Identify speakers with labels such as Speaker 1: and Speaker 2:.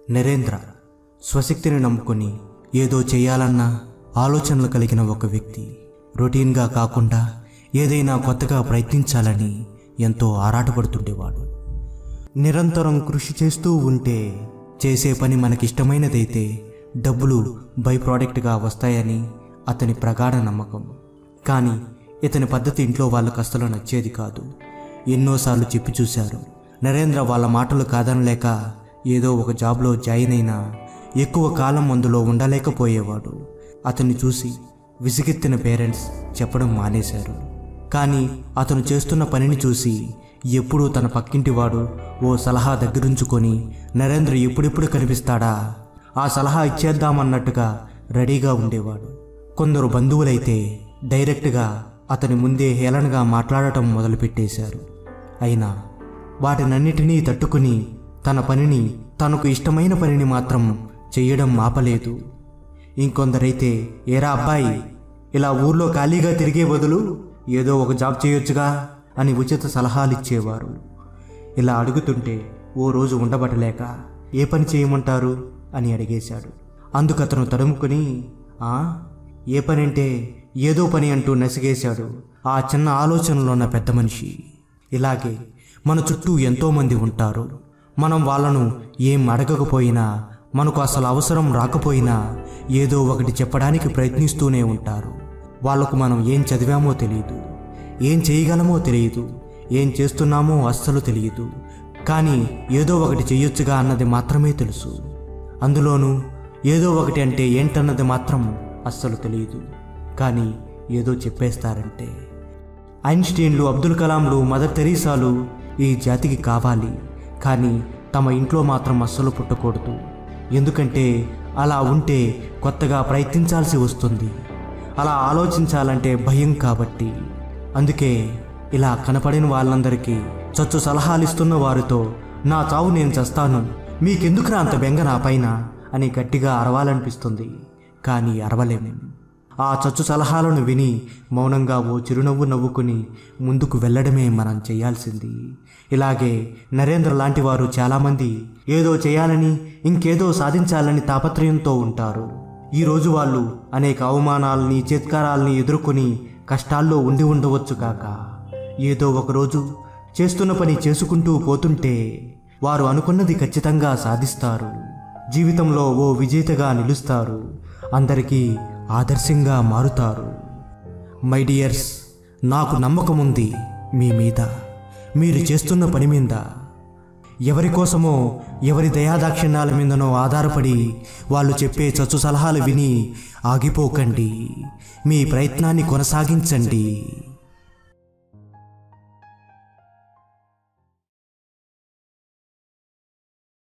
Speaker 1: నరేంద్ర స్వశక్తిని నమ్ముకొని ఏదో చేయాలన్న ఆలోచనలు కలిగిన ఒక వ్యక్తి రొటీన్గా కాకుండా ఏదైనా కొత్తగా ప్రయత్నించాలని ఎంతో ఆరాటపడుతుండేవాడు నిరంతరం కృషి చేస్తూ ఉంటే చేసే పని మనకిష్టమైనదైతే డబ్బులు బై ప్రోడక్ట్గా వస్తాయని అతని ప్రగాఢ నమ్మకం కానీ ఇతని పద్ధతి ఇంట్లో వాళ్ళకు అస్సలు నచ్చేది కాదు ఎన్నోసార్లు చెప్పి చూశారు నరేంద్ర వాళ్ళ మాటలు కాదనలేక ఏదో ఒక జాబ్లో జాయిన్ అయినా ఎక్కువ కాలం అందులో ఉండలేకపోయేవాడు అతన్ని చూసి విసిగెత్తిన పేరెంట్స్ చెప్పడం మానేశారు కానీ అతను చేస్తున్న పనిని చూసి ఎప్పుడూ తన పక్కింటివాడు ఓ సలహా దగ్గరుంచుకొని నరేంద్ర ఎప్పుడెప్పుడు కనిపిస్తాడా ఆ సలహా ఇచ్చేద్దామన్నట్టుగా రెడీగా ఉండేవాడు కొందరు బంధువులైతే డైరెక్ట్గా అతని ముందే హేళనగా మాట్లాడటం మొదలుపెట్టేశారు అయినా వాటినన్నిటినీ తట్టుకుని తన పనిని తనకు ఇష్టమైన పనిని మాత్రం చెయ్యడం ఆపలేదు ఇంకొందరైతే ఏరా అబ్బాయి ఇలా ఊర్లో ఖాళీగా తిరిగే బదులు ఏదో ఒక జాబ్ చేయొచ్చుగా అని ఉచిత సలహాలు ఇచ్చేవారు ఇలా అడుగుతుంటే ఓ రోజు ఉండబట్టలేక ఏ పని చేయమంటారు అని అడిగేశాడు అందుకతను తడుముకుని ఆ ఏ పని అంటే ఏదో పని అంటూ నసిగేశాడు ఆ చిన్న ఆలోచనలో ఉన్న పెద్ద మనిషి ఇలాగే మన చుట్టూ ఎంతోమంది ఉంటారు మనం వాళ్ళను ఏం అడగకపోయినా మనకు అసలు అవసరం రాకపోయినా ఏదో ఒకటి చెప్పడానికి ప్రయత్నిస్తూనే ఉంటారు వాళ్లకు మనం ఏం చదివామో తెలియదు ఏం చేయగలమో తెలియదు ఏం చేస్తున్నామో అస్సలు తెలియదు కానీ ఏదో ఒకటి చెయ్యొచ్చుగా అన్నది మాత్రమే తెలుసు అందులోనూ ఏదో ఒకటి అంటే ఏంటన్నది మాత్రం అస్సలు తెలియదు కానీ ఏదో చెప్పేస్తారంటే ఐన్స్టీన్లు అబ్దుల్ కలాంలు మదర్ తెరీసాలు ఈ జాతికి కావాలి కానీ తమ ఇంట్లో మాత్రం అస్సలు పుట్టకూడదు ఎందుకంటే అలా ఉంటే కొత్తగా ప్రయత్నించాల్సి వస్తుంది అలా ఆలోచించాలంటే భయం కాబట్టి అందుకే ఇలా కనపడిన వాళ్ళందరికీ చచ్చు సలహాలిస్తున్న వారితో నా చావు నేను చస్తాను మీకెందుకురా అంత బెంగ నా పైన అని గట్టిగా అరవాలనిపిస్తుంది కానీ అరవలేము ఆ చచ్చు సలహాలను విని మౌనంగా ఓ చిరునవ్వు నవ్వుకుని ముందుకు వెళ్ళడమే మనం చేయాల్సింది ఇలాగే నరేంద్ర లాంటి వారు చాలామంది ఏదో చేయాలని ఇంకేదో సాధించాలని తాపత్రయంతో ఉంటారు ఈరోజు వాళ్ళు అనేక అవమానాలని చేత్కారాలని ఎదుర్కొని కష్టాల్లో ఉండి ఉండవచ్చు కాక ఏదో ఒకరోజు చేస్తున్న పని చేసుకుంటూ పోతుంటే వారు అనుకున్నది ఖచ్చితంగా సాధిస్తారు జీవితంలో ఓ విజేతగా నిలుస్తారు అందరికీ ఆదర్శంగా మారుతారు మై డియర్స్ నాకు నమ్మకం ఉంది మీ మీద మీరు చేస్తున్న పని మీద ఎవరి కోసమో ఎవరి దయాదాక్షిణ్యాల మీదనో ఆధారపడి వాళ్ళు చెప్పే చచ్చు సలహాలు విని ఆగిపోకండి మీ ప్రయత్నాన్ని కొనసాగించండి